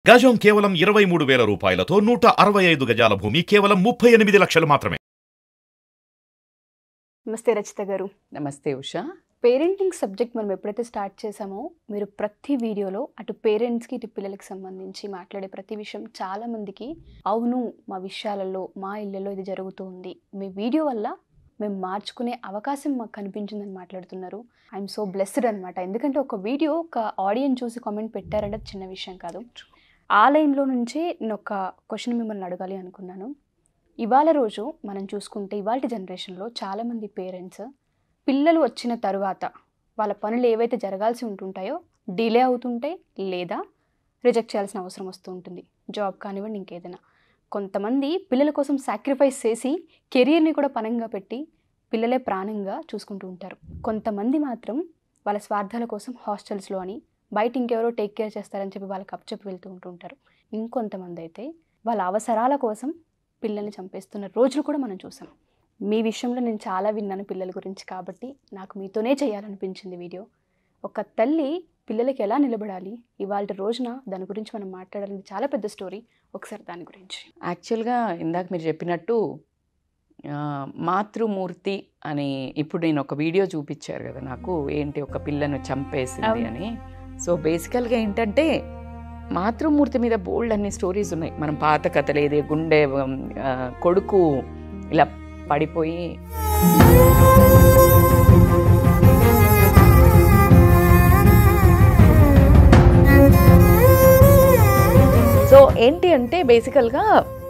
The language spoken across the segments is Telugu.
గజం కేవలం ఇరవై మూడు వేల రూపాయలతో నూట అరవై ఐదు గజాల భూమి కేవలం ముప్పై ఎనిమిది లక్షలు మాత్రమే నమస్తే రచిత గారు నమస్తే ఉషా పేరెంటింగ్ సబ్జెక్ట్ మనం ఎప్పుడైతే స్టార్ట్ చేసామో మీరు ప్రతి వీడియోలో అటు పేరెంట్స్కి ఇటు పిల్లలకి సంబంధించి మాట్లాడే ప్రతి విషయం చాలా మందికి అవును మా విషయాలలో మా ఇళ్ళలో ఇది జరుగుతుంది మీ వీడియో వల్ల మేము మార్చుకునే అవకాశం మాకు కనిపించిందని మాట్లాడుతున్నారు ఐఎమ్ సో బ్లెస్డ్ అనమాట ఎందుకంటే ఒక వీడియో ఒక ఆడియన్స్ చూసి కామెంట్ పెట్టారంటే అది చిన్న విషయం కాదు ఆ లైన్లో నుంచే నేను ఒక క్వశ్చన్ మిమ్మల్ని అడగాలి అనుకున్నాను ఇవాళ రోజు మనం చూసుకుంటే ఇవాళ జనరేషన్లో చాలామంది పేరెంట్స్ పిల్లలు వచ్చిన తరువాత వాళ్ళ పనులు ఏవైతే జరగాల్సి ఉంటుంటాయో డిలే అవుతుంటాయి లేదా రిజెక్ట్ చేయాల్సిన అవసరం వస్తూ ఉంటుంది జాబ్ కానివ్వండి ఇంకేదైనా కొంతమంది పిల్లల కోసం సాక్రిఫైస్ చేసి కెరియర్ని కూడా పనంగా పెట్టి పిల్లలే ప్రాణంగా చూసుకుంటూ ఉంటారు కొంతమంది మాత్రం వాళ్ళ స్వార్థాల కోసం హాస్టల్స్లో అని బయట ఇంకెవరో టేక్ కేర్ చేస్తారని చెప్పి వాళ్ళకి అప్పచెప్పి వెళ్తూ ఉంటూ ఉంటారు ఇంకొంతమంది అయితే వాళ్ళ అవసరాల కోసం పిల్లల్ని చంపేస్తున్న రోజులు కూడా మనం చూసాం మీ విషయంలో నేను చాలా విన్నాను పిల్లల గురించి కాబట్టి నాకు మీతోనే చేయాలనిపించింది వీడియో ఒక తల్లి పిల్లలకి ఎలా నిలబడాలి ఇవాళ రోజున దాని గురించి మనం మాట్లాడాలని చాలా పెద్ద స్టోరీ ఒకసారి దాని గురించి యాక్చువల్గా ఇందాక మీరు చెప్పినట్టు ఆ, మాతృమూర్తి అని ఇప్పుడు నేను ఒక వీడియో చూపించారు కదా నాకు ఏంటి ఒక పిల్లను చంపేసింది అవును. అని సో బేసికల్గా ఏంటంటే మాతృమూర్తి మీద బోల్డ్ అన్ని స్టోరీస్ ఉన్నాయి మనం పాత కథలు ఏది గుండె ఆ, కొడుకు ఇలా పడిపోయి సో ఏంటి అంటే బేసికల్గా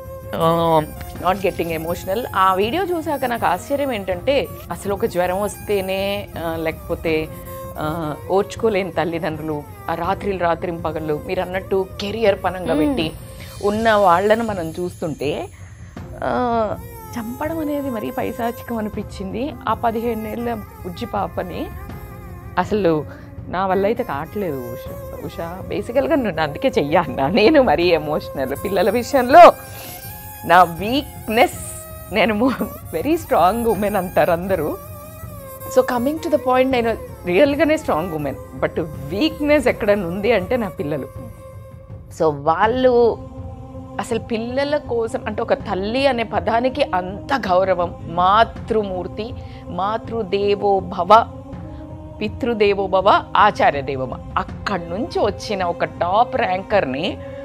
నాట్ గెట్టింగ్ ఎమోషనల్ ఆ వీడియో చూసాక నాకు ఆశ్చర్యం ఏంటంటే అసలు ఒక జ్వరం వస్తేనే ఆ, లేకపోతే ఆ, ఓర్చుకోలేని తల్లిదండ్రులు ఆ రాత్రిలు రాత్రి పగళ్ళు మీరు అన్నట్టు కెరియర్ పనంగా Hmm. పెట్టి ఉన్న వాళ్ళను మనం చూస్తుంటే ఆ, చంపడం అనేది మరీ పైశాచికం అనిపించింది ఆ పదిహేనేళ్ళ బుజ్జి పాపని అసలు నా వల్ల అయితే కావట్లేదు ఉష ఉషా బేసికల్గా నేను అందుకే చెయ్యన్నా నేను మరీ ఎమోషనల్ పిల్లల విషయంలో నా వీక్నెస్ నేను వెరీ స్ట్రాంగ్ ఉమెన్ అంటారు అందరూ so coming to the point నేను రియల్గానే స్ట్రాంగ్ ఉమెన్ బట్ వీక్నెస్ ఎక్కడన్నా ఉంది అంటే నా పిల్లలు సో వాళ్ళు అసలు పిల్లల కోసం అంటే ఒక తల్లి అనే పదానికి అంత గౌరవం మాతృమూర్తి మాతృదేవో భవ పితృదేవో భవ ఆచార్య దేవోభవ అక్కడి నుంచి వచ్చిన ఒక టాప్ ర్యాంకర్ని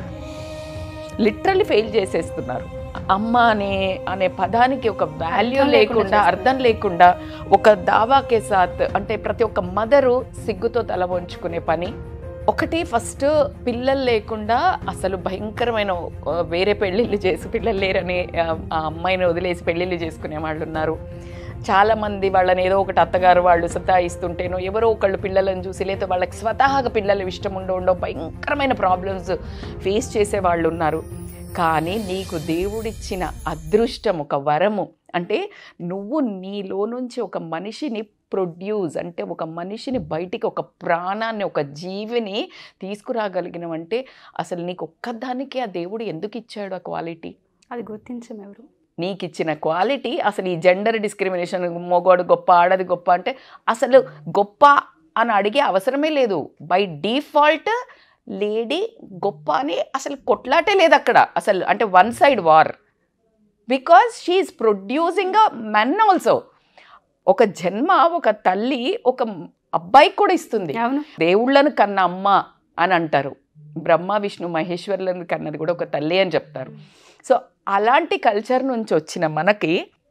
లిటరల్లీ ఫెయిల్ చేసేస్తున్నారు అమ్మ అనే అనే పదానికి ఒక వాల్యూ అర్థం లేకుండా లేకుండా చేస్తున్నారు. అర్థం లేకుండా ఒక దావాకే సాత్ అంటే ప్రతి ఒక్క మదరు సిగ్గుతో తల వంచుకునే పని ఒకటి ఫస్ట్ పిల్లలు లేకుండా అసలు భయంకరమైన ఆ, వేరే పెళ్ళిళ్ళు చేసి పిల్లలు లేరని ఆ, ఆ అమ్మాయిని వదిలేసి పెళ్ళిళ్ళు చేసుకునే వాళ్ళు ఉన్నారు చాలా మంది వాళ్ళని ఏదో ఒకటి అత్తగారు వాళ్ళు సతాయిస్తుంటేనో ఎవరో ఒకళ్ళు పిల్లలను చూసి లేదా వాళ్ళకి స్వతహాగా పిల్లలు ఇష్టం ఉండో ఉండో భయంకరమైన ప్రాబ్లమ్స్ ఫేస్ చేసే వాళ్ళు ఉన్నారు కానీ నీకు దేవుడిచ్చిన అదృష్టం ఒక వరము అంటే నువ్వు నీలో నుంచి ఒక మనిషిని ప్రొడ్యూస్ అంటే ఒక మనిషిని బయటికి ఒక ప్రాణాన్ని ఒక జీవిని తీసుకురాగలిగినవంటే అసలు నీకు ఒక్కదానికే ఆ దేవుడు ఎందుకు ఇచ్చాడు ఆ క్వాలిటీ అది గుర్తించం ఎవరు నీకు ఇచ్చిన క్వాలిటీ అసలు ఈ జెండర్ డిస్క్రిమినేషన్ మొగోడు గొప్ప ఆడది గొప్ప అంటే అసలు గొప్ప అని అడిగే అవసరమే లేదు బై డిఫాల్ట్ లేడీ గొప్ప అని అసలు కొట్లాటే లేదు అక్కడ అసలు అంటే one side war because she is producing a men also ఒక జన్మ ఒక తల్లి ఒక అబ్బాయికి కూడా ఇస్తుంది అవును దేవుళ్ళను కన్న అమ్మ అని అంటారు బ్రహ్మ విష్ణు మహేశ్వరులను కన్నది కూడా ఒక తల్లి అని చెప్తారు సో అలాంటి కల్చర్ నుంచి వచ్చిన మనకి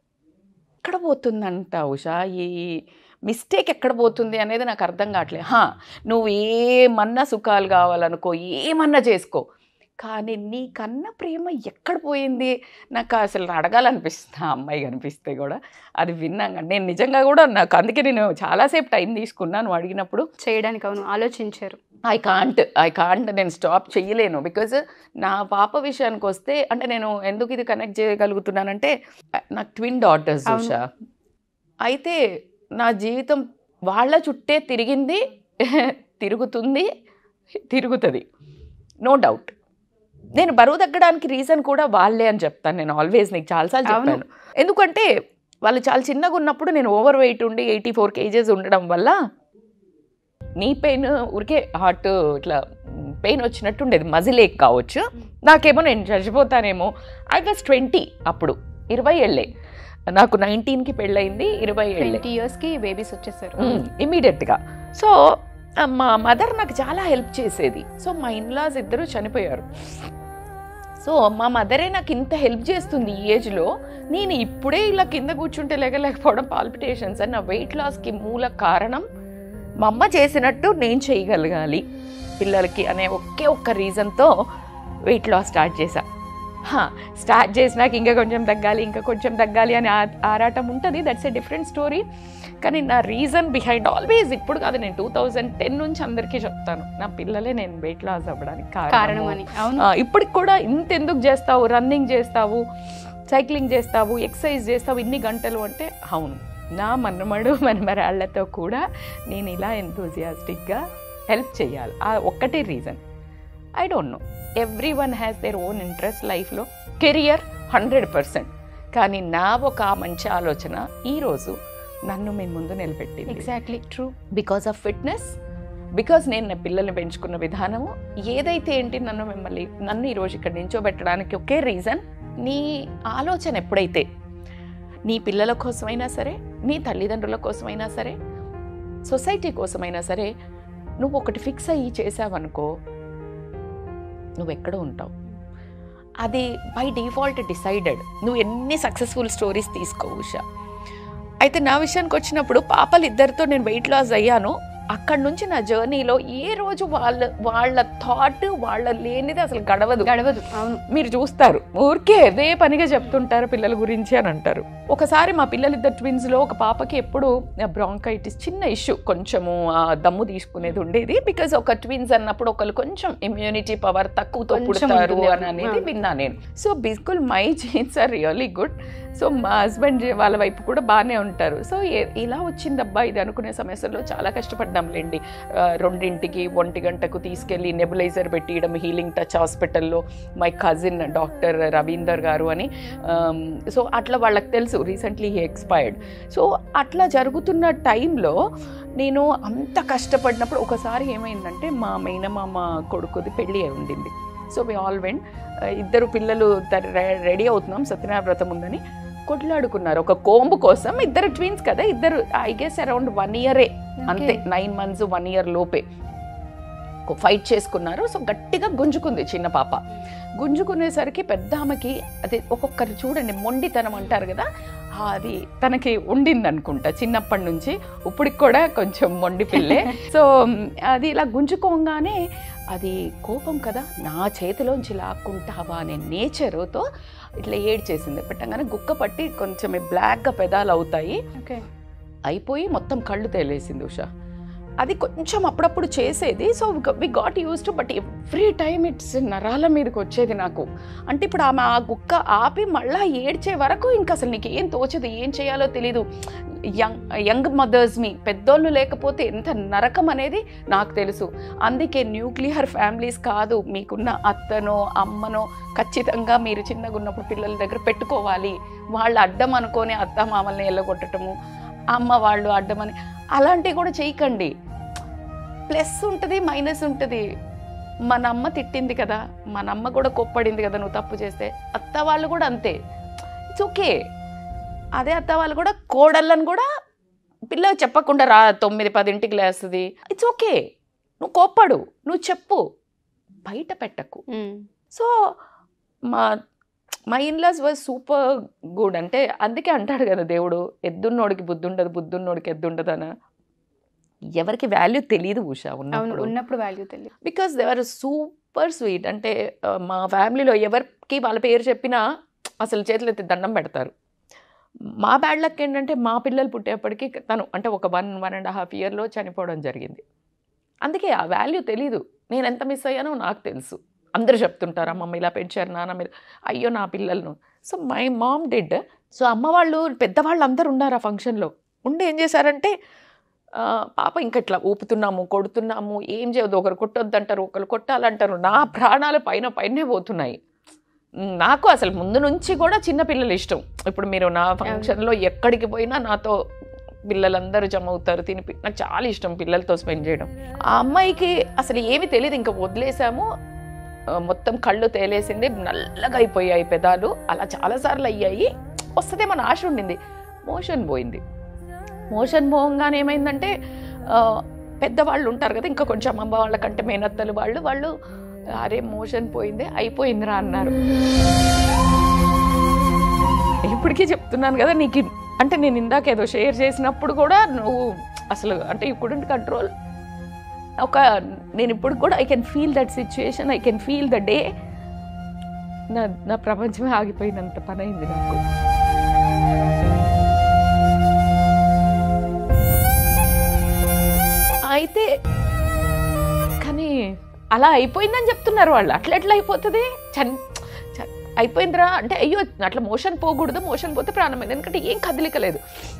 ఎక్కడ పోతుందంట ఉషా ఈ మిస్టేక్ ఎక్కడ పోతుంది అనేది నాకు అర్థం కావట్లేదు హా నువ్వు ఏమన్నా సుఖాలు కావాలనుకో ఏమన్నా చేసుకో కానీ నీకన్నా ప్రేమ ఎక్కడ పోయింది నాకు అసలు అడగాలనిపిస్తుంది ఆ అమ్మాయి కనిపిస్తే కూడా అది విన్నాక నేను నిజంగా కూడా నాకు అందుకే నేను చాలాసేపు టైం తీసుకున్నాను నువ్వు అడిగినప్పుడు చేయడానికి అవును ఆలోచించారు ఐ కాంట్ ఐ కాంట్ నేను స్టాప్ చేయలేను బికాజ్ నా పాప విషయానికి వస్తే అంటే నేను ఎందుకు ఇది కనెక్ట్ చేయగలుగుతున్నానంటే నాకు ట్విన్ డాటర్స్ అవును. ఉషా అయితే నా జీవితం వాళ్ళ చుట్టే తిరిగింది తిరుగుతుంది తిరుగుతుంది నో డౌట్ నేను బరువు తగ్గడానికి రీజన్ కూడా వాళ్ళే అని చెప్తాను నేను ఆల్వేస్ నీకు చాలాసార్లు అవును. చెప్పాను ఎందుకంటే వాళ్ళు చాలా చిన్నగా ఉన్నప్పుడు నేను ఓవర్ వెయిట్ ఉండి ఎయిటీ ఫోర్ కేజెస్ ఉండడం వల్ల నీ పెయిన్ ఊరికే హార్ట్ ఇట్లా పెయిన్ వచ్చినట్టు ఉండేది మజిలేక్ కావచ్చు నాకేమో నేను చచ్చిపోతానేమో ఐ వాజ్ ట్వంటీ అప్పుడు ఇరవై ఏళ్ళే నాకు నైన్టీన్కి పెళ్ళయింది ఇరవై ఏళ్ళే ట్వంటీ ఇయర్స్ కి బేబీస్ వచ్చేసారు ఇమీడియట్గా సో మా మదర్ నాకు చాలా హెల్ప్ చేసేది సో మా ఇన్లాస్ ఇద్దరు చనిపోయారు సో మా మదరే నాకు ఇంత హెల్ప్ చేస్తుంది ఈ ఏజ్లో నేను ఇప్పుడే ఇలా కింద కూర్చుంటే లేకపోవడం పాల్పిటేషన్స్ అని నా వెయిట్ లాస్కి మూల కారణం మా అమ్మ చేసినట్టు నేను చేయగలగాలి పిల్లలకి అనే ఒకే ఒక్క రీజన్తో వెయిట్ లాస్ స్టార్ట్ చేశా స్టార్ట్ చేసినాక ఇంకా కొంచెం తగ్గాలి ఇంకా కొంచెం తగ్గాలి అని ఆ- ఆరాటం ఉంటుంది దట్స్ ఎ డిఫరెంట్ స్టోరీ కానీ నా రీజన్ బిహైండ్ ఆల్వేస్ ఇప్పుడు కాదు నేను టూ థౌజండ్ టెన్ నుంచి అందరికీ చెప్తాను నా పిల్లలే నేను వెయిట్ లాస్ అవ్వడానికి కారణం కారణం అని అవును ఆ, ఇప్పటికి కూడా ఇంత ఎందుకు చేస్తావు రన్నింగ్ చేస్తావు సైక్లింగ్ చేస్తావు ఎక్సర్సైజ్ చేస్తావు ఇన్ని గంటలు అంటే అవును నా మన్నమడు మనమరాళ్లతో కూడా నేను ఇలా ఎంతూజియాస్టిక్గా హెల్ప్ చేయాలి ఆ ఒక్కటే reason I don't know everyone has their own interest లైఫ్లో కెరియర్ హండ్రెడ్ పర్సెంట్ కానీ నా ఒక మంచి ఆలోచన ఈరోజు నన్ను మీ ముందు నిలబెట్టింది exactly true because of fitness because నేను నా పిల్లల్ని పెంచుకున్న విధానము ఏదైతే ఏంటి నన్ను మిమ్మల్ని నన్ను ఈరోజు ఇక్కడ నించోబెట్టడానికి ఒకే రీజన్ నీ ఆలోచన ఎప్పుడైతే నీ పిల్లల కోసమైనా సరే నీ తల్లిదండ్రుల కోసమైనా సరే సొసైటీ కోసమైనా సరే నువ్వు ఒకటి ఫిక్స్ అయ్యి చేసావనుకో నువ్వు ఎక్కడ ఉంటావు అది బై డిఫాల్ట్ డిసైడెడ్ నువ్వు ఎన్ని సక్సెస్ఫుల్ స్టోరీస్ తీసుకోవు ఉషా అయితే నా విషయానికి వచ్చినప్పుడు పాపలు ఇద్దరితో నేను వెయిట్ లాస్ అయ్యాను అక్కడ నుంచి నా జర్నీలో ఏ రోజు వాళ్ళ వాళ్ళ థాట్ వాళ్ళ లేనిది అసలు గడవదు గడవదు అవును మీరు చూస్తారు ఊరికే అదే పనిగా చెప్తుంటారు పిల్లల గురించి అని అంటారు ఒకసారి మా పిల్లలిద్దరు ట్విన్స్లో ఒక పాపకి ఎప్పుడు బ్రాంకైటిస్ చిన్న ఇష్యూ కొంచెము ఆ, దమ్ము తీసుకునేది ఉండేది బికాజ్ ఒక ట్విన్స్ అన్నప్పుడు ఒకళ్ళు కొంచెం ఇమ్యూనిటీ పవర్ తక్కువతో కొంచెం పుడతారు ఉంటుంది. అని అనేది ఆ. విన్నా నేను సో బిల్కుల్ my genes are really good so మా హస్బెండ్ వాళ్ళ వైపు కూడా బాగానే ఉంటారు సో ఏ- ఇలా వచ్చిందబ్బా ఇది అనుకునే సమస్యల్లో చాలా కష్టపడ్డాంలేండి ఆ, రెండింటికి ఒంటి గంటకు తీసుకెళ్ళి నెబులైజర్ పెట్టియడం హీలింగ్ టచ్ హాస్పిటల్లో మై కజిన్ డాక్టర్ రవీందర్ గారు అని సో అట్లా వాళ్ళకి తెలుసు రీసెంట్లీ హీ ఎక్స్పైర్డ్ సో అట్లా జరుగుతున్న టైంలో నేను అంత కష్టపడినప్పుడు ఒకసారి ఏమైందంటే మా మేనమామ కొడుకుది పెళ్ళి అయి ఉండింది సో వి ఆల్ వెంట్ ఇద్దరు పిల్లలు రెడీ అవుతున్నాం సత్యనారాయణ వ్రతం ఉందని కొట్లాడుకున్నారు ఒక కోంబు కోసం ఇద్దరు ట్విన్స్ కదా ఇద్దరు ఐ గెస్ అరౌండ్ వన్ ఇయరే అంతే నైన్ మంత్స్ వన్ ఇయర్ లోపే ఫైట్ చేసుకున్నారు సో గట్టిగా గుంజుకుంది చిన్న పాప గుంజుకునేసరికి పెద్ద ఆమెకి అది ఒక్కొక్కరు చూడండి మొండితనం అంటారు కదా అది తనకి ఉండింది అనుకుంటా చిన్నప్పటి నుంచి ఇప్పటికి కూడా కొంచెం మొండి పిల్లే సో అది ఇలా గుంజుకోగానే అది కోపం కదా నా చేతిలోంచి లాక్కుంటావా అనే నేచరుతో ఇట్లా ఏడ్చేసింది పెట్టగానే గుక్క పట్టి కొంచెం బ్లాక్గా పెదాలు అవుతాయి ఓకే అయిపోయి మొత్తం కళ్ళు తేలేసింది ఉషా అది కొంచెం అప్పుడప్పుడు చేసేది so we got used to but every time it's నరాల మీదకి వచ్చేది నాకు అంటే ఇప్పుడు ఆమె ఆ గుక్క ఆపి మళ్ళా ఏడ్చే వరకు ఇంకా అసలు నీకు ఏం తోచదు ఏం చేయాలో తెలీదు యంగ్ యంగ్ మదర్స్ని పెద్దోళ్ళు లేకపోతే ఎంత నరకం అనేది నాకు తెలుసు అందుకే న్యూక్లియర్ ఫ్యామిలీస్ కాదు మీకున్న అత్తనో అమ్మనో ఖచ్చితంగా మీరు చిన్నగా ఉన్నప్పుడు పిల్లల దగ్గర పెట్టుకోవాలి వాళ్ళు అడ్డం అనుకొని అత్త మామల్ని ఎల్లగొట్టడము అమ్మ వాళ్ళు అడ్డమని అలాంటివి కూడా చేయకండి ప్లస్ ఉంటుంది మైనస్ ఉంటుంది మన అమ్మ తిట్టింది కదా మన అమ్మ కూడా కొప్పడింది కదా నువ్వు తప్పు చేస్తే అత్త వాళ్ళు కూడా అంతే ఇట్స్ ఓకే అదే అత్త వాళ్ళు కూడా కోడళ్ళని కూడా పిల్లలు చెప్పకుండా రా తొమ్మిది పదింటికి లేస్తుంది ఇట్స్ ఓకే నువ్వు కోప్పడు నువ్వు చెప్పు బయట పెట్టకు సో మా మా ఇన్లాస్ వాజ్ సూపర్ గుడ్ అంటే అందుకే అంటాడు కదా దేవుడు ఎద్దున్నోడికి బుద్ధి ఉండదు బుద్ధున్నోడికి ఎద్దు ఉండదు అని ఎవరికి వాల్యూ తెలియదు ఉషా అవును ఉన్నప్పుడు ఉన్నప్పుడు వాల్యూ తెలియదు బికాస్ దేవర్ సూపర్ స్వీట్ అంటే ఆ, మా ఫ్యామిలీలో ఎవరికి వాళ్ళ పేరు చెప్పినా అసలు చేతులు ఎత్తి దండం పెడతారు మా బ్యాడ్ లక్ ఏంటంటే మా పిల్లలు పుట్టేప్పటికి తను అంటే ఒక వన్ వన్ అండ్ హాఫ్ ఇయర్లో చనిపోవడం జరిగింది అందుకే ఆ వాల్యూ తెలీదు నేను ఎంత మిస్ అయ్యానో నాకు తెలుసు అందరూ చెప్తుంటారు అమ్మమ్మ ఇలా పెంచారు నాన్న మీరు అయ్యో నా పిల్లలను so my mom dad so అమ్మ వాళ్ళు పెద్దవాళ్ళు అందరు ఉన్నారు ఆ ఫంక్షన్లో ఉండి ఏం చేశారంటే ఆ, పాప ఇంక ఇట్లా ఊపుతున్నాము కొడుతున్నాము ఏం చేయదు ఒకరు కొట్టొద్దంటారు ఒకరు కొట్టాలంటారు నా ప్రాణాలు పైన పైనే పోతున్నాయి నాకు అసలు ముందు నుంచి కూడా చిన్న పిల్లలు ఇష్టం ఇప్పుడు మీరు నా ఫంక్షన్లో ఎక్కడికి పోయినా నాతో పిల్లలందరూ జమ అవుతారు తిని నాకు చాలా ఇష్టం పిల్లలతో స్పెండ్ చేయడం ఆ అమ్మాయికి అసలు ఏమీ తెలియదు ఇంకా వదిలేసాము ఆ, మొత్తం కళ్ళు తేలేసింది నల్లగా అయిపోయాయి పెదాలు అలా చాలాసార్లు అయ్యాయి వస్తే మన ఆశ ఉండింది మోషన్ పోయింది మోషన్ పోగానే ఏమైందంటే ఆ, పెద్దవాళ్ళు ఉంటారు కదా ఇంకా కొంచెం అమ్మ వాళ్ళకంటే మేనత్తలు వాళ్ళు వాళ్ళు అరే మోషన్ పోయింది అయిపోయిందిరా అన్నారు ఇప్పటికీ చెప్తున్నాను కదా నీకు ఇ- అంటే నేను ఇందాక ఏదో షేర్ చేసినప్పుడు కూడా నువ్వు అసలు అంటే యూ కుడెంట్ కంట్రోల్ ఒక నేను ఇప్పుడు కూడా I can feel that situation I can feel the day నా నా ప్రపంచమే ఆగిపోయినంత పని అయింది నాకు అయితే కానీ అలా అయిపోయిందని చెప్తున్నారు వాళ్ళు అట్లా ఎట్లా అయిపోతుంది చన్ చ- అయిపోయిందిరా అంటే అయ్యో అట్లా మోషన్ పోకూడదు మోషన్ పోతే ప్రాణమైంది ఎందుకంటే ఏం కదలిక లేదు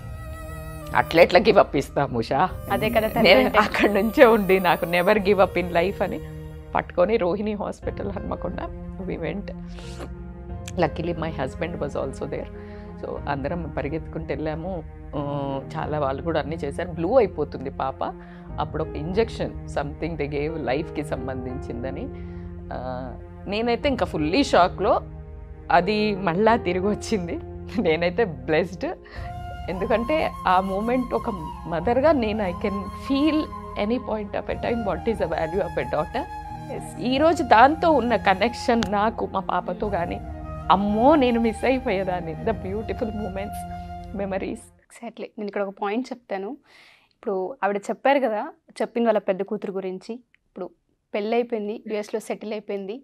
అట్లా ఎట్లా గివ్ అప్ ఇస్తా ముషా అదే కదా తల్లి నేను అంటే. అక్కడ నుంచే ఉండి నాకు never give up in life అని పట్టుకొని Rohini hospital Hanamkonda we went luckily my husband was also there so అందరం పరిగెత్తుకుంటూ వెళ్ళాము ఆ, చాలా వాళ్ళు కూడా అన్నీ చేశారు బ్లూ అయిపోతుంది పాప అప్పుడు ఒక ఇంజెక్షన్ సంథింగ్ దే గేవ్ లైఫ్కి సంబంధించిందని ఆ, నేనైతే ఇంకా ఫుల్లీ షాక్లో అది మళ్ళా తిరిగి వచ్చింది నేనైతే బ్లెస్డ్ ఎందుకంటే ఆ మూమెంట్ ఒక మదర్గా నేను I can feel any point of a time what is the value of a daughter ఈరోజు దాంతో ఉన్న కనెక్షన్ నాకు మా పాపతో కానీ అమ్మో నేను మిస్ అయిపోయేదాన్ని the beautiful moments memories exactly నేను ఇక్కడ ఒక పాయింట్ చెప్తాను ఇప్పుడు ఆవిడ చెప్పారు కదా చెప్పింది వాళ్ళ పెద్ద కూతురు గురించి ఇప్పుడు పెళ్ళి అయిపోయింది యుఎస్లో సెటిల్ అయిపోయింది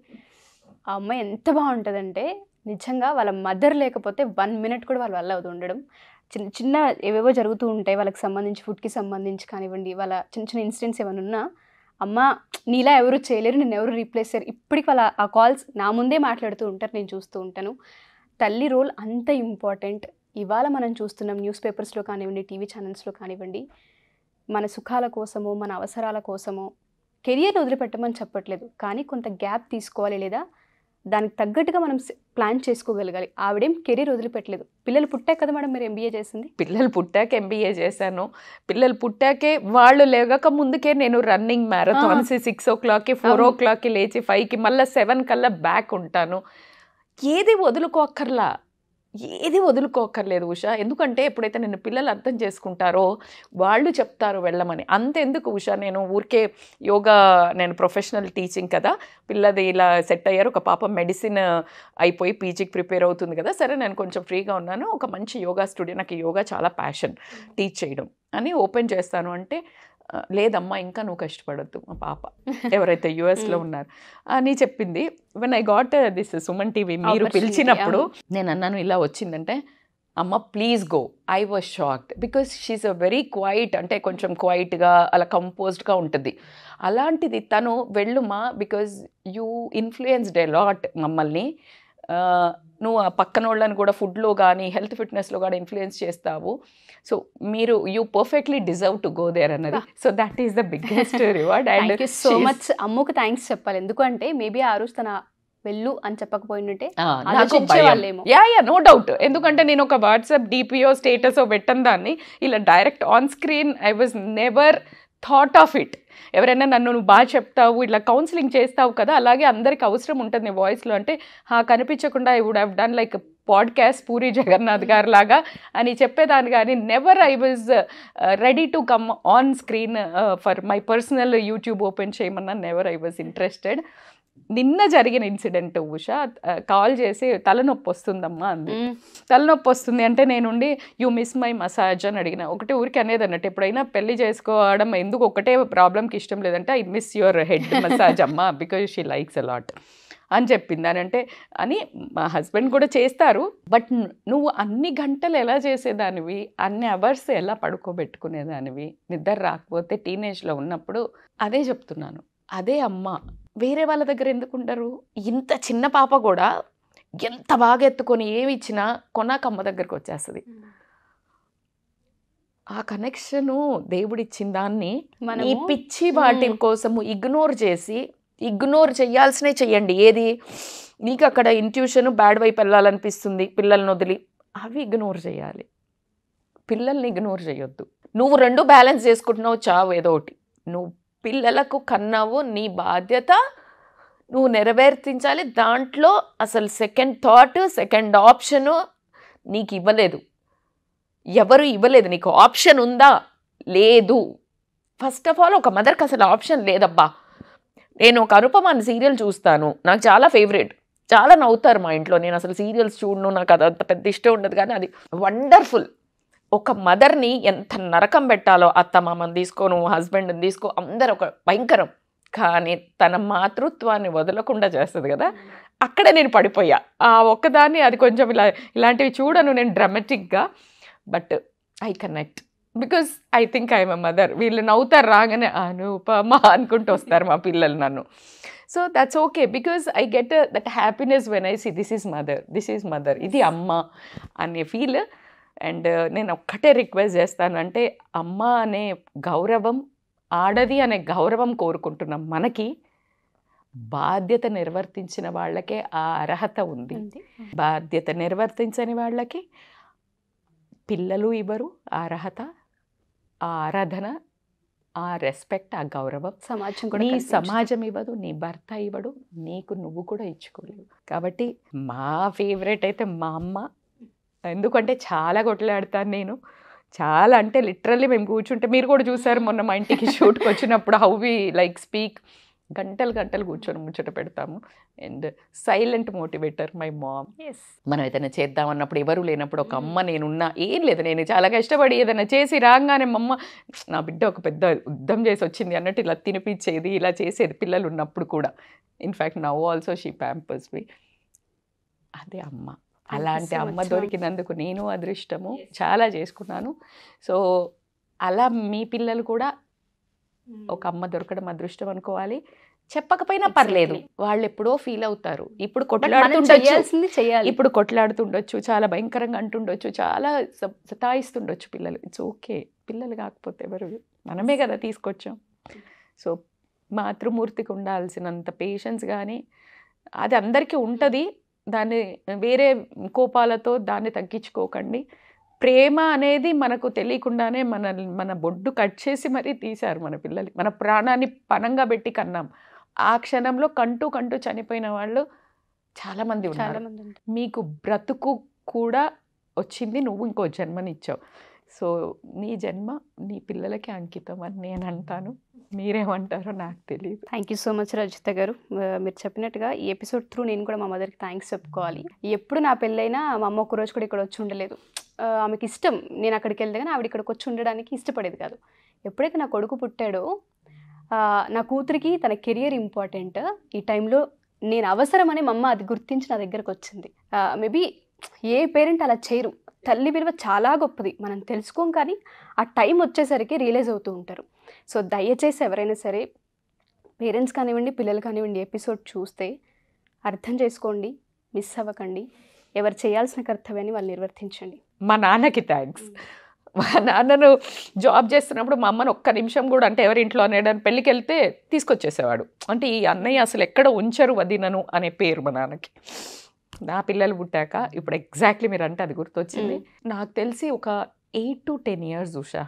ఆ అమ్మాయి ఎంత బాగుంటుందంటే నిజంగా వాళ్ళ మదర్ లేకపోతే వన్ మినిట్ కూడా వాళ్ళ వల్ల అవుతూ ఉండడం చిన్న చిన్న ఏవేవో జరుగుతూ ఉంటాయి వాళ్ళకి సంబంధించి ఫుడ్కి సంబంధించి కానివ్వండి వాళ్ళ చిన్న చిన్న ఇన్సిడెంట్స్ ఏమైనా ఉన్నా అమ్మ నీలా ఎవరు చేయలేరు నేను ఎవరు రీప్లేస్ చేయరు ఇప్పటికి వాళ్ళ ఆ కాల్స్ నా ముందే మాట్లాడుతూ ఉంటారు నేను చూస్తూ ఉంటాను తల్లి రోల్ అంత ఇంపార్టెంట్ ఇవాళ మనం చూస్తున్నాం న్యూస్ పేపర్స్లో కానివ్వండి టీవీ ఛానల్స్లో కానివ్వండి మన సుఖాల కోసమో మన అవసరాల కోసమో కెరియర్ వదిలిపెట్టమని చెప్పట్లేదు కానీ కొంత గ్యాప్ తీసుకోవాలి లేదా దానికి తగ్గట్టుగా మనం ప్లాన్ చేసుకోగలగాలి ఆవిడేం కెరీర్ వదిలిపెట్టలేదు పిల్లలు పుట్టాక కదా మేడం మీరు ఎంబీఏ చేసింది పిల్లలు పుట్టాక ఎంబీఏ చేశాను పిల్లలు పుట్టాకే వాళ్ళు లేగక ముందుకే నేను రన్నింగ్ మ్యారథాన్స్ సిక్స్ ఓ క్లాక్కి ఫోర్ ఓ అవును. క్లాక్కి లేచి ఫైవ్కి మళ్ళీ సెవెన్ కల్లా బ్యాక్ ఉంటాను ఏది వదులుకోక్కర్లా ఏది వదులుకోక్కర్లేదు ఉషా ఎందుకంటే ఎప్పుడైతే నేను పిల్లలు అర్థం చేసుకుంటారో వాళ్ళు చెప్తారు వెళ్ళమని అంతెందుకు ఉషా నేను ఊరికే యోగా నేను ప్రొఫెషనల్ టీచింగ్ కదా పిల్లది ఇలా సెట్ అయ్యారు ఒక పాప మెడిసిన్ అయిపోయి పీజీకి ప్రిపేర్ అవుతుంది కదా సరే నేను కొంచెం ఫ్రీగా ఉన్నాను ఒక మంచి యోగా స్టూడియో నాకు ఈ యోగా చాలా ప్యాషన్ టీచ్ చేయడం అని ఓపెన్ చేస్తాను అంటే "ఆ, లేదమ్మా ఇంకా నువ్వు కష్టపడద్దు మా పాప ఎవరైతే యుఎస్లో Mm. ఉన్నారు అని చెప్పింది when I got this Suman TV మీరు Opportunity, పిలిచినప్పుడు నేను అన్నాను ఇలా వచ్చిందంటే అమ్మ please go I was shocked because she a very quiet అంటే కొంచెం క్వైట్గా అలా కంపోజ్డ్గా ఉంటుంది అలాంటిది తను వెళ్ళుమా because you influenced a lot మమ్మల్ని ఆ, నువ్వు ఆ పక్కన వాళ్ళని కూడా ఫుడ్లో కానీ హెల్త్ ఫిట్నెస్లో కానీ ఇన్ఫ్లుయెన్స్ చేస్తావు సో మీరు you perfectly deserve to go there అన్నది so that is the biggest reward and thank you so much అమ్మకు థ్యాంక్స్ చెప్పాలి ఎందుకంటే మేబీ ఆ రోజు తన వెళ్ళు అని చెప్పకపోయింటే నాకు ఆలోచించే భయం వాళ్ళేమో. యా యా నో డౌట్ ఎందుకంటే నేను ఒక వాట్సాప్ డిపిఓ స్టేటస్ పెట్టను దాన్ని ఇలా direct on screen I was never thought of it ఎవరైనా నన్ను నువ్వు బాగా చెప్తావు ఇట్లా కౌన్సిలింగ్ చేస్తావు కదా అలాగే అందరికి అవసరం ఉంటుంది నీ వాయిస్లో అంటే "హా, కనిపించకుండా I would have done like podcast Puri Jagannath గారు లాగా అని చెప్పేదాన్ని కానీ never I was ready to come on screen for my personal YouTube open చేయమన్నా నెవర్ ఐ వాజ్ ఇంట్రెస్టెడ్ నిన్న జరిగిన ఇన్సిడెంట్ ఉషా కాల్ చేసి తలనొప్పి వస్తుందమ్మా అంది తలనొప్పి వస్తుంది అంటే నేనుండి యూ మిస్ మై మసాజ్ అని అడిగిన ఒకటి ఊరికి అనేది అన్నట్టు ఎప్పుడైనా పెళ్లి చేసుకోవడం ఎందుకు ఒకటే ప్రాబ్లంకి ఇష్టం లేదంటే I miss your head massage అమ్మా బికాజ్ షీ లైక్స్ అలాట్ అని చెప్పింది అని అంటే అని మా హస్బెండ్ కూడా చేస్తారు బట్ నువ్వు అన్ని గంటలు ఎలా చేసేదానివి అన్ని అవర్స్ ఎలా పడుకోబెట్టుకునేదానివి నిద్ర రాకపోతే టీనేజ్లో ఉన్నప్పుడు అదే చెప్తున్నాను అదే అమ్మ వేరే వాళ్ళ దగ్గర ఎందుకు ఉండరు ఇంత చిన్న పాప కూడా ఎంత బాగా ఎత్తుకొని ఏమి ఇచ్చినా కొనాక అమ్మ దగ్గరకు వచ్చేస్తుంది ఆ కనెక్షను దేవుడిచ్చిన దాన్ని ఈ మనము పిచ్చి వాటి మ్మ్. కోసము ఇగ్నోర్ చేసి ఇగ్నోర్ చేయాల్సినే చెయ్యండి ఏది నీకు అక్కడ ఇంట్యూషన్ బ్యాడ్ వైపు వెళ్ళాలనిపిస్తుంది పిల్లల్ని వదిలి అవి ఇగ్నోర్ చేయాలి పిల్లల్ని ఇగ్నోర్ చేయొద్దు నువ్వు రెండు బ్యాలెన్స్ చేసుకుంటున్నావు చావు ఏదో ఒకటి నువ్వు పిల్లలకు కన్నావు నీ బాధ్యత నువ్వు నెరవేర్తించాలి దాంట్లో అసలు సెకండ్ థాట్ సెకండ్ ఆప్షను నీకు ఇవ్వలేదు ఎవరు ఇవ్వలేదు నీకు ఆప్షన్ ఉందా లేదు ఫస్ట్ ఆఫ్ ఆల్ ఒక మదర్కి అసలు ఆప్షన్ లేదబ్బా నేను ఒక అనుపమాన్ని సీరియల్ చూస్తాను నాకు చాలా ఫేవరెట్ చాలా నవ్వుతారు మా ఇంట్లో నేను అసలు సీరియల్స్ చూడను నాకు అది అంత పెద్ద ఇష్టం ఉండదు కానీ అది వండర్ఫుల్ ఒక మదర్ని ఎంత నరకం పెట్టాలో అత్త మామని తీసుకో నువ్వు హస్బెండ్ని తీసుకో అందరు ఒక భయంకరం కానీ తన మాతృత్వాన్ని వదలకుండా చేస్తుంది కదా అక్కడే నేను పడిపోయా ఆ ఒక్కదాన్ని అది కొంచెం ఇలా ఇలాంటివి చూడను నేను డ్రామాటిక్గా but I connect because I think I'm mother వీళ్ళు నవ్వుతారు రాగానే అనుపమ అనుకుంటూ వస్తారు మా పిల్లలు నన్ను so that's okay because I get that happiness when I see this is mother this is mother ఇది అమ్మ అనే ఫీల్ అండ్ నేను ఒక్కటే రిక్వెస్ట్ చేస్తాను అంటే అమ్మ అనే గౌరవం ఆడది అనే గౌరవం కోరుకుంటున్నాం మనకి బాధ్యత నిర్వర్తించిన వాళ్ళకే ఆ అర్హత ఉంది ఉంది. బాధ్యత నిర్వర్తించని వాళ్ళకి పిల్లలు ఇవ్వరు ఆ అర్హత ఆ ఆరాధన ఆ రెస్పెక్ట్ ఆ గౌరవం సమాజం కూడా నీ కనిపించదు. సమాజం ఇవ్వదు నీ భర్త ఇవ్వడు నీకు నువ్వు కూడా ఇచ్చుకోలేవు కాబట్టి మా ఫేవరెట్ అయితే మా అమ్మ ఎందుకంటే చాలా కొట్లాడతాను నేను చాలా అంటే లిటరల్లీ మేము కూర్చుంటే మీరు కూడా చూసారు మొన్న మా ఇంటికి షూట్కి వచ్చినప్పుడు హౌ వి లైక్ స్పీక్ గంటలు గంటలు కూర్చొని ముచ్చట పెడతాము and silent motivator my mom Yes. మనం ఏదైనా చేద్దాం అన్నప్పుడు ఎవరు లేనప్పుడు ఒక అమ్మ నేనున్నా ఏం లేదు నేను చాలా కష్టపడి ఏదైనా చేసి రాగానే మా అమ్మ నా బిడ్డ ఒక పెద్ద యుద్ధం చేసి వచ్చింది అన్నట్టు ఇలా తినిపించేది ఇలా చేసేది పిల్లలు ఉన్నప్పుడు కూడా in fact now also she pampers me అదే అమ్మ you అలాంటి so అమ్మ much, ma'am. దొరికినందుకు నేను అదృష్టము చాలా చేసుకున్నాను సో అలా మీ పిల్లలు కూడా ఒక అమ్మ దొరకడం అదృష్టం అనుకోవాలి చెప్పకపోయినా పర్లేదు Exactly. వాళ్ళు ఎప్పుడో ఫీల్ అవుతారు ఇప్పుడు But మనం కొట్లాడుతుండొచ్చు చేయాల్సింది చేయాలి ఇప్పుడు కొట్లాడుతుండొచ్చు చాలా భయంకరంగా అంటుండొచ్చు చాలా స- సతాయిస్తుండొచ్చు పిల్లలు ఇట్స్ ఓకే పిల్లలు కాకపోతే ఎవరు మనమే కదా తీసుకొచ్చాం సో మాతృమూర్తికి ఉండాల్సినంత పేషెన్స్ కానీ అది అందరికీ ఉంటుంది దాన్ని వేరే కోపాలతో దాన్ని తగ్గించుకోకండి ప్రేమ అనేది మనకు తెలియకుండానే మన మన బొడ్డు కట్ చేసి మరీ తీశారు మన పిల్లలు మన ప్రాణాన్ని పనంగా పెట్టి కన్నాం ఆ క్షణంలో కంటూ కంటూ చనిపోయిన వాళ్ళు చాలామంది చాలా ఉన్నారు మంది ఉంటారు. మీకు బ్రతుకు కూడా వచ్చింది నువ్వు ఇంకో జన్మనిచ్చావు సో నీ జన్మ నీ పిల్లలకి అంకితం అని నేను అంటాను మీరేమంటారో నాకు తెలియదు thank you so much Rajitha గారు ఆ, మీరు చెప్పినట్టుగా ఈ ఎపిసోడ్ త్రూ నేను కూడా మా మదర్కి థ్యాంక్స్ చెప్పుకోవాలి ఎప్పుడు నా పెళ్ళైనా మా అమ్మ ఒక రోజు కూడా ఇక్కడ వచ్చి ఉండలేదు ఆ, ఆమెకి ఇష్టం నేను అక్కడికి వెళ్తే కానీ ఆవిడ ఇక్కడికి వచ్చి ఉండడానికి ఇష్టపడేది కాదు ఎప్పుడైతే నా కొడుకు పుట్టాడో ఆ, నా కూతురికి తన కెరియర్ ఇంపార్టెంట్ ఈ టైంలో నేను అవసరమని మా అమ్మ అది గుర్తించి నా దగ్గరకు వచ్చింది మేబీ ఏ పేరెంట్ అలా చేయరు తల్లి విలువ చాలా గొప్పది మనం తెలుసుకోం కానీ ఆ టైం వచ్చేసరికి రియలైజ్ అవుతూ ఉంటారు సో దయచేసి ఎవరైనా సరే పేరెంట్స్ కానివ్వండి పిల్లలు కానివ్వండి ఎపిసోడ్ చూస్తే అర్థం చేసుకోండి మిస్ అవ్వకండి ఎవరు చేయాల్సిన కర్తవ్యాన్ని వాళ్ళు నిర్వర్తించండి మా నాన్నకి థ్యాంక్స్ మా నాన్నను జాబ్ చేస్తున్నప్పుడు మా అమ్మను ఒక్క నిమిషం కూడా అంటే ఎవరి ఇంట్లో అనేదాన్ని పెళ్ళికి వెళ్తే తీసుకొచ్చేసేవాడు అంటే ఈ అన్నయ్య అసలు ఎక్కడ ఉంచరు వదినను అనే పేరు మా నాన్నకి నా పిల్లలు పుట్టాక ఇప్పుడు ఎగ్జాక్ట్లీ మీరు అంటే అది గుర్తొచ్చింది నాకు తెలిసి ఒక eight to ten years Usha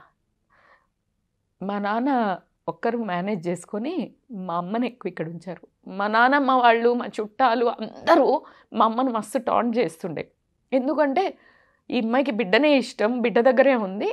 మా నాన్న ఒక్కరు మేనేజ్ చేసుకొని మా అమ్మని ఎక్కువ ఇక్కడ ఉంచారు మా నాన్నమ్మ వాళ్ళు మా చుట్టాలు అందరూ మా అమ్మను మస్తు టాంట్ చేస్తుండే ఎందుకంటే ఈ అమ్మాయికి బిడ్డనే ఇష్టం బిడ్డ దగ్గరే ఉంది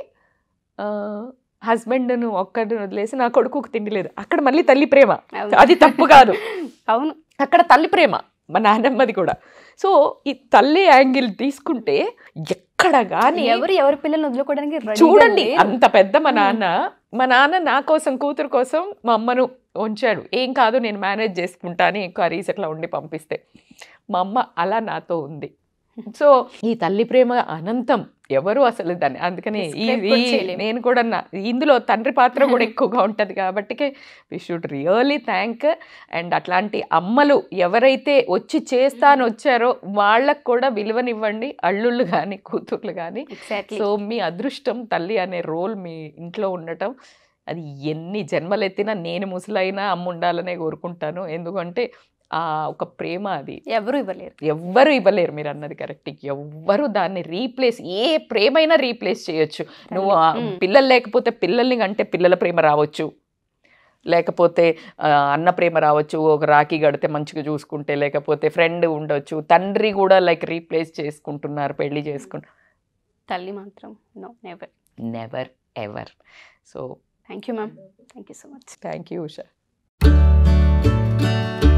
హస్బెండ్ను ఒక్కరిని వదిలేసి నా కొడుకుకు తిండి లేదు అక్కడ మళ్ళీ తల్లి ప్రేమ అవును. అది తప్పు కాదు అవును అక్కడ తల్లి ప్రేమ మా నాన్నమ్మది కూడా సో ఈ తల్లి యాంగిల్ తీసుకుంటే ఎక్కడ కానీ ఎవరు ఎవరి పిల్లల్ని వదులుకోవడానికి ready గా చూడండి లేరు. అంత పెద్ద మా నాన్న మా నాన్న నా కోసం కూతురు కోసం మా అమ్మను ఉంచాడు ఏం కాదు నేను మేనేజ్ చేసుకుంటా అని కర్రీస్ ఎట్లా ఉండి పంపిస్తే మా అమ్మ అలా నాతో ఉంది సో ఈ తల్లి ప్రేమ అనంతం ఎవరు అసలు దాన్ని అందుకని ఈ Describe కూడా ఈ- చేయలేము. నేను కూడా నా ఇందులో తండ్రి పాత్ర కూడా ఎక్కువగా ఉంటుంది కాబట్టి we should really thank and అట్లాంటి అమ్మలు ఎవరైతే వచ్చి చేస్తాను వచ్చారో వాళ్ళకు కూడా విలువనివ్వండి అల్లుళ్ళు కానీ కూతుర్లు కానీ ఎగ్జాక్ట్లీ సో మీ అదృష్టం తల్లి అనే రోల్ మీ ఇంట్లో ఉండటం అది ఎన్ని జన్మలెత్తినా నేను ముసలైనా అమ్మ ఉండాలనే కోరుకుంటాను ఎందుకంటే ఆ ఒక ప్రేమ అది ఎవరు ఇవ్వలేరు ఎవ్వరు ఇవ్వలేరు మీరు అన్నది కరెక్ట్ ఎవ్వరు దాన్ని రీప్లేస్ ఏ ప్రేమైనా రీప్లేస్ చేయొచ్చు నువ్వు ఆ మ్మ్. పిల్లలు లేకపోతే పిల్లల్ని కంటే పిల్లల ప్రేమ రావచ్చు లేకపోతే ఆ, అన్న ప్రేమ రావచ్చు ఒక రాఖీ కడితే మంచిగా చూసుకుంటే లేకపోతే ఫ్రెండ్ ఉండొచ్చు తండ్రి కూడా లైక్ రీప్లేస్ చేసుకుంటున్నారు పెళ్లి చేసుకుంటు తల్లి మాత్రం no never never ever so thank you ma'am thank you so much thank you Usha